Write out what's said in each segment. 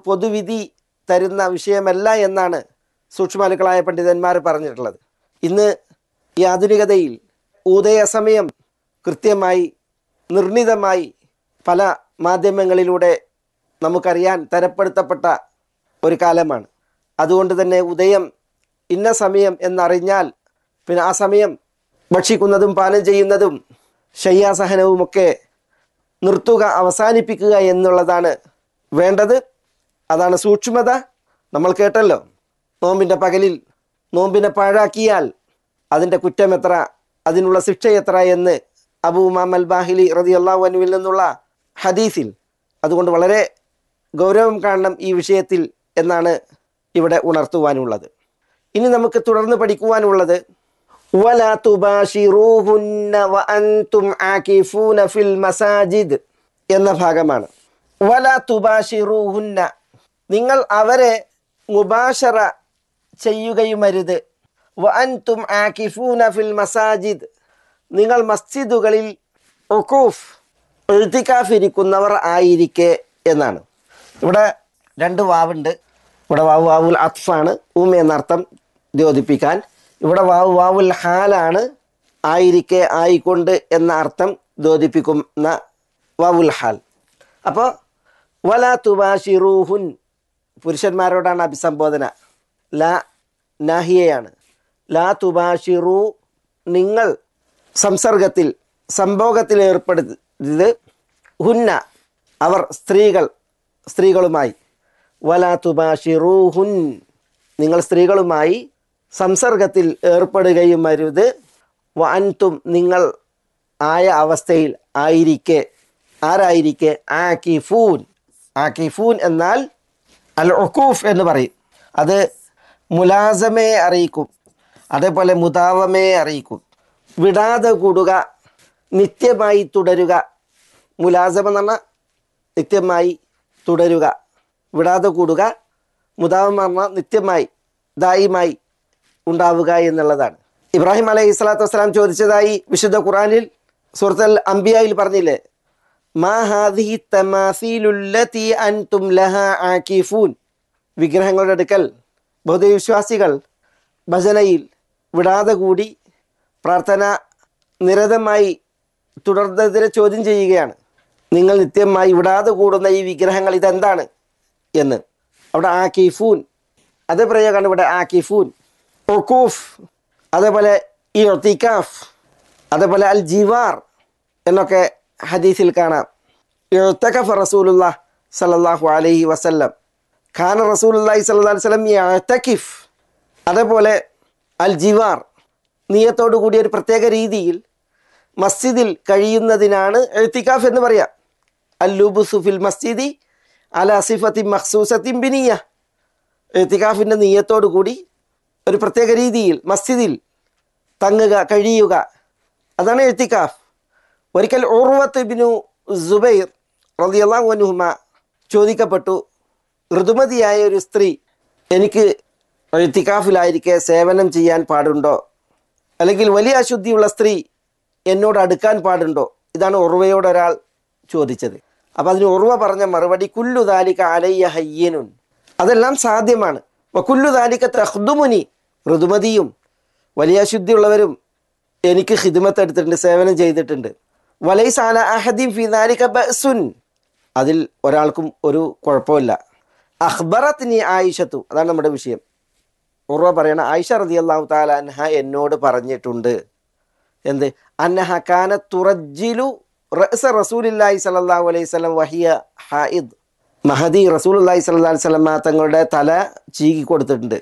പൊതുവിധി തരുന്ന വിഷയമല്ല എന്നാണ് സൂക്ഷ്മാലുക്കളായ പണ്ഡിതന്മാർ പറഞ്ഞിട്ടുള്ളത് ഇന്ന് ഈ ആധുനികതയിൽ ഉദയസമയം കൃത്യമായി നിർണിതമായി പല മാധ്യമങ്ങളിലൂടെ നമുക്കറിയാൻ തരപ്പെടുത്തപ്പെട്ട ഒരു കാലമാണ് അതുകൊണ്ട് തന്നെ ഉദയം ഇന്ന സമയം എന്നറിഞ്ഞാൽ പിന്നെ ആ സമയം ഭക്ഷിക്കുന്നതും പാനം ചെയ്യുന്നതും ശയ്യാസഹനവുമൊക്കെ നിർത്തുക അവസാനിപ്പിക്കുക എന്നുള്ളതാണ് വേണ്ടത് അതാണ് സൂക്ഷ്മത നമ്മൾ കേട്ടല്ലോ നോമ്പിൻ്റെ പകലിൽ നോമ്പിനെ പാഴാക്കിയാൽ അതിൻ്റെ കുറ്റം എത്ര അതിനുള്ള ശിക്ഷ എത്ര എന്ന് അബൂ ഉമാം അൽ ബാഹിലി റതി അള്ളാഹുവിൽ നിന്നുള്ള ഹദീസിൽ അതുകൊണ്ട് വളരെ ഗൗരവം കാണണം ഈ വിഷയത്തിൽ എന്നാണ് ഇവിടെ ഉണർത്തുവാനുള്ളത് ഇനി നമുക്ക് തുടർന്ന് പഠിക്കുവാനുള്ളത് വല തുബാഷിറൂഹുന്ന വഅൻതും ആകിഫൂന ഫിൽ മസാജിദ് എന്ന ഭാഗമാണ് വല തുബാഷിറൂഹുന്ന നിങ്ങൾ അവരെ മുബാഷറ ചെയ്യുകയുമരുത് വഅൻതും ആകിഫൂന ഫിൽ മസാജിദ് നിങ്ങൾ മസ്ജിദുകളിൽ ഒക്കൂഫ് എഴുത്തിക്കാഫിരിക്കുന്നവർ ആയിരിക്കെ എന്നാണ് ഇവിടെ രണ്ട് വാവുണ്ട് ഇവിടെ വാവ് വാവുൽ അത്ഫാണ് ഉം എന്നർത്ഥം ദ്യോതിപ്പിക്കാൻ ഇവിടെ വാവ് വാവുൽ ഹാലാണ് ആയിരിക്കെ ആയിക്കൊണ്ട് എന്ന അർത്ഥം ദ്യോതിപ്പിക്കുന്ന വാവുൽ ഹാൽ അപ്പോൾ വല തുബാഷിറൂഹുൻ പുരുഷന്മാരോടാണ് അഭിസംബോധന ല നാഹിയയാണ് ലാ തുബാഷിറു നിങ്ങൾ സംസർഗത്തിൽ സംഭോഗത്തിൽ ഏർപ്പെടുന്നത് ഹുന്ന അവർ സ്ത്രീകൾ സ്ത്രീകളുമായി വല തുബാഷിറൂഹുൻ നിങ്ങൾ സ്ത്രീകളുമായി സംസർഗത്തിൽ ഏർപ്പെടുകയും അരുത് വൻതും നിങ്ങൾ ആയ അവസ്ഥയിൽ ആയിരിക്കെ ആരായിരിക്കെ ആക്കിഫൂൻ ആക്കിഫൂൻ എന്നാൽ അൽ ഒക്കൂഫ് എന്ന് പറയും അത് മുലാസമയെ അറിയിക്കും അതേപോലെ മുതാവമയെ അറിയിക്കും വിടാതെ കൂടുക നിത്യമായി തുടരുക മുലാസമ എന്ന് പറഞ്ഞാൽ നിത്യമായി തുടരുക വിടാതെ കൂടുക മുതാവം പറഞ്ഞാൽ നിത്യമായി ദായിമായി ഉണ്ടാവുക എന്നുള്ളതാണ് ഇബ്രാഹിം അലൈഹി സ്വലാത്തു വസ്സലാം ചോദിച്ചതായി വിശുദ്ധ ഖുറാനിൽ സുഹൃത്തൽ അംബിയയിൽ പറഞ്ഞില്ലേ മാ ഹാദിഹി തമാസീലുല്ലതി അൻതും ലഹ ആകിഫൂൻ വിഗ്രഹങ്ങളുടെ അടുക്കൽ ബൗദ്ധവിശ്വാസികൾ ഭജനയിൽ വിടാതെ കൂടി പ്രാർത്ഥന നിരതമായി തുടർന്നതിനെ ചോദ്യം ചെയ്യുകയാണ് നിങ്ങൾ നിത്യമായി വിടാതെ കൂടുന്ന ഈ വിഗ്രഹങ്ങൾ ഇതെന്താണ് എന്ന് അവിടെ ആക്കിഫൂൻ അതേ പ്രയോഗമാണ് ഇവിടെ ആക്കിഫൂൻ ഒക്കൂഫ് അതേപോലെ ഈ ഒത്തിക്കാഫ് അതേപോലെ അൽ ജിവാർ എന്നൊക്കെ ഹദീസിൽ കാണാം എഴുത്തക്കഫ് റസൂലുള്ള സല്ലല്ലാഹു അലൈഹി വസല്ലം ഖാന റസൂലുള്ളാഹി സല്ലല്ലാഹു അലൈഹി വസല്ലം യഅ്തകിഫ് അതേപോലെ അൽ ജിവാർ നിയത്തോടു കൂടിയ ഒരു പ്രത്യേക രീതിയിൽ മസ്ജിദിൽ കഴിയുന്നതിനാണ് എഴുത്തിക്കാഫ് എന്ന് പറയാം അൽ ലുബുസു ഫിൽ മസ്ജിദി അല സിഫത്തി മഖ്സൂസത്തിൻ ബിനിയ എഴുത്തിക്കാഫിൻ്റെ നീയത്തോടു കൂടി ഒരു പ്രത്യേക രീതിയിൽ മസ്ജിദിൽ തങ്ങുക കഴിയുക അതാണ് എഴുത്തിക്കാഫ് ഒരിക്കൽ ഉർവത്ത് ബിനു സുബൈർ റളിയല്ലാഹു അൻഹുമ ചോദിക്കപ്പെട്ടു ഋതുമതിയായ ഒരു സ്ത്രീ എനിക്ക് എഴുത്തിക്കാഫിലായിരിക്കെ സേവനം ചെയ്യാൻ പാടുണ്ടോ അല്ലെങ്കിൽ വലിയ അശുദ്ധിയുള്ള സ്ത്രീ എന്നോട് അടുക്കാൻ പാടുണ്ടോ ഇതാണ് ഉർവയോട് ഒരാൾ ചോദിച്ചത് അപ്പം അതിന് ഉർവ പറഞ്ഞ മറുപടി കുല്ലു ദാലിക അലയ്യ ഹയ്യനുൻ അതെല്ലാം സാധ്യമാണ് കുല്ലു ദാലിക തഹ്ദുമുനി ഋതുമതിയും വലിയ അശുദ്ധിയുള്ളവരും എനിക്ക് ഹിദ്മത്ത് എടുത്തിട്ടുണ്ട് സേവനം ചെയ്തിട്ടുണ്ട് വലൈസ് അല അഹദീം ഫി ദാലിക ബഅസുൻ അതിൽ ഒരാൾക്കും ഒരു കുഴപ്പമില്ല അഖ്ബറത്തിനി ആയിഷത്തു അതാണ് നമ്മുടെ വിഷയം ഉറവ പറയണ ആയിഷ റതി അള്ളാഹു താല അൻഹ എന്നോട് പറഞ്ഞിട്ടുണ്ട് എന്ത് അന്നഹ കാന തുറജിലു റഅസ റസൂലില്ലാഹി സല്ലല്ലാഹു അലൈഹി വസല്ലം വഹിയ ഹായിദ് മഹദി റസൂലുള്ളാഹി സ്വല്ലല്ലാഹി അലൈഹി വസല്ലം തങ്ങളുടെ തല ചീകി കൊടുത്തിട്ടുണ്ട്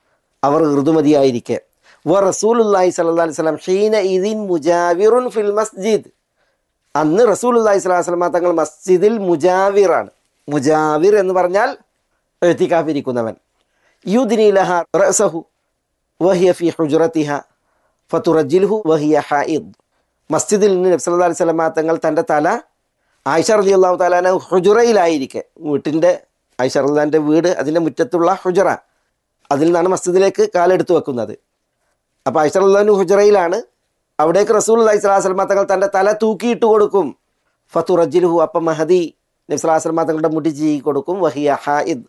അവർ ഋതുമതിയായിരിക്കെ വ റസൂലുള്ളാഹി സ്വല്ലല്ലാഹി അലൈഹി വസല്ലം ഹീന ഇദിൻ മുജാവിറുൻ ഫിൽ മസ്ജിദ് അന്ന് റസൂലുള്ളാഹി സ്വല്ലല്ലാഹി അലൈഹി വസല്ലം തങ്ങൾ മസ്ജിദിൽ മുജാവിറാണ് മുജാവിർ എന്ന് പറഞ്ഞാൽ എഴുത്തിക്കാഫിരിക്കുന്നവൻ യുദ്നി ലഹ റഅസഹു വഹിയ ഫി ഹുജ്റത്തിഹ ഫതുറജിൽഹു വഹിയ ഹായിദ് മസ്ജിദിൽ നിന്ന് നബി സല്ലല്ലാഹു അലൈഹി വസല്ലം തങ്ങൾ തൻ്റെ തല ആയിഷ റളിയല്ലാഹു തആല ഹുജുറയിലായിരിക്കെ വീട്ടിൻ്റെ ആയിഷ റളിയല്ലാഹുവിൻ്റെ വീട് അതിൻ്റെ മുറ്റത്തുള്ള ഹുജറ അതിൽ നിന്നാണ് മസ്ജിദിലേക്ക് കാലെടുത്ത് വെക്കുന്നത് അപ്പോൾ ആയിഷ റളിയല്ലാഹു ഹുജറയിലാണ് അവിടേക്ക് റസൂൽ അലൈഹി സ്വലാഹു വസല്ലം തങ്ങൾ തൻ്റെ തല തൂക്കിയിട്ട് കൊടുക്കും ഫത്തുറജിൽഹു അപ്പം മഹദി നബി സ്വലാഹു വസല്ലം തങ്ങളുടെ മുടി ചീകി കൊടുക്കും വഹിയ ഹായിദ്